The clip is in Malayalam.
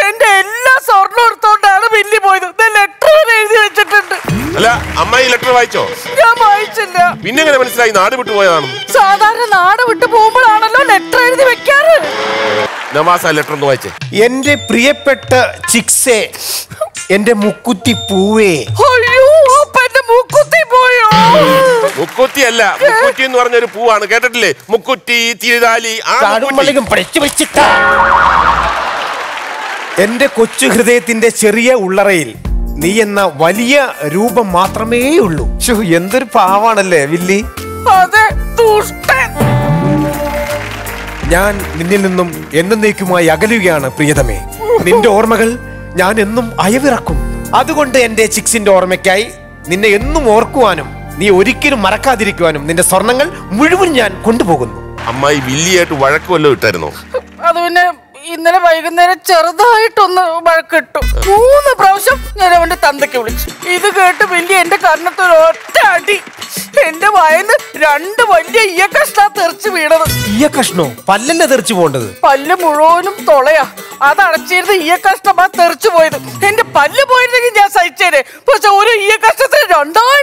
എന്റെ എല്ലാ സ്വർണ്ണം എടുത്തോണ്ടാണ് വില്ലി പോയത് ലെറ്റർ എഴുതി വെച്ചിട്ടുണ്ട് അല്ല അമ്മായി ലെറ്റർ വായിച്ചോ ഞാൻ വായിച്ചില്ല പിന്നെ എങ്ങനെ മനസ്സിലായി നാട് വിട്ടു പോയതാണെന്ന് സാധാരണ നാട് വിട്ടു പോകുമ്പോഴാണല്ലോ ലെറ്റർ എഴുതി വെക്കാറ് നവാസ് ആ ലെറ്റർ ഒന്ന് വായിച്ചേ എന്റെ പ്രിയപ്പെട്ട ചിക്സേ എന്റെ മുക്കുത്തി പൂവേ അയ്യോ അപ്പൊ എന്റെ മൂക്കുത്തി പോയോ മുക്കുറ്റി അല്ല മുക്കുറ്റി എന്ന് പറഞ്ഞ ഒരു പൂവാണ് കേട്ടിട്ടില്ലേ മുക്കുറ്റി തിരുതാലി ആ മുക്കുറ്റി. കാടുമ്പള്ളിക്കും പഠിച്ചു വെച്ചിട്ട എന്റെ കൊച്ചു ഹൃദയത്തിന്റെ ചെറിയ ഉള്ളറയിൽ നീ എന്ന വലിയ രൂപം മാത്രമേ ഉള്ളൂ ശോ, എന്തൊരു പാവാണല്ലേ വില്ലി അതെ ദുഷ്ടൻ ഞാൻ നിന്നിൽ നിന്നും എന്നേക്കുമായി അകലുകയാണ് പ്രിയതമേ നിന്റെ ഓർമ്മകൾ ഞാൻ എന്നും അയവിറക്കും അതുകൊണ്ട് എന്റെ ചിക്സിന്റെ ഓർമ്മയ്ക്കായി നിന്നെ എന്നും ഓർക്കുവാനും നീ ഒരിക്കലും മറക്കാതിരിക്കുവാനും നിന്റെ സ്വർണങ്ങൾ മുഴുവൻ ഞാൻ കൊണ്ടുപോകുന്നു അമ്മായി വില്ലിയായിട്ട് വഴക്ക് വല്ലതും ഇട്ടായിരുന്നോ അത് പിന്നെ ഇന്നലെ വൈകുന്നേരം ചെറുതായിട്ടൊന്ന് വഴക്കിട്ടു മൂന്ന് പ്രാവശ്യം ഞാൻ അവന്റെ തന്തയ്ക്ക് വിളിച്ചു ഇത് കേട്ട് വലിയ എന്റെ കർണത്തിൽ ഒറ്റ അടി എന്റെ വായന്ന് രണ്ട് വലിയ ഈയ കഷ്ണ തെറിച്ച് വീണത് ഈയ കഷ്ണോ പല്ലല്ലേ തെറിച്ചു പോണ്ടത് പല്ല് മുഴുവനും തൊളയാ അത് അടച്ചിരുന്ന് ഈയ കഷ്ണമാ തെറിച്ചു പോയത് എന്റെ പല്ല് പോയിരുന്നെങ്കിൽ ഞാൻ സഹിച്ചേനെ പക്ഷെ ഒരു ഈയ കഷ്ണത്തിന് രണ്ടായി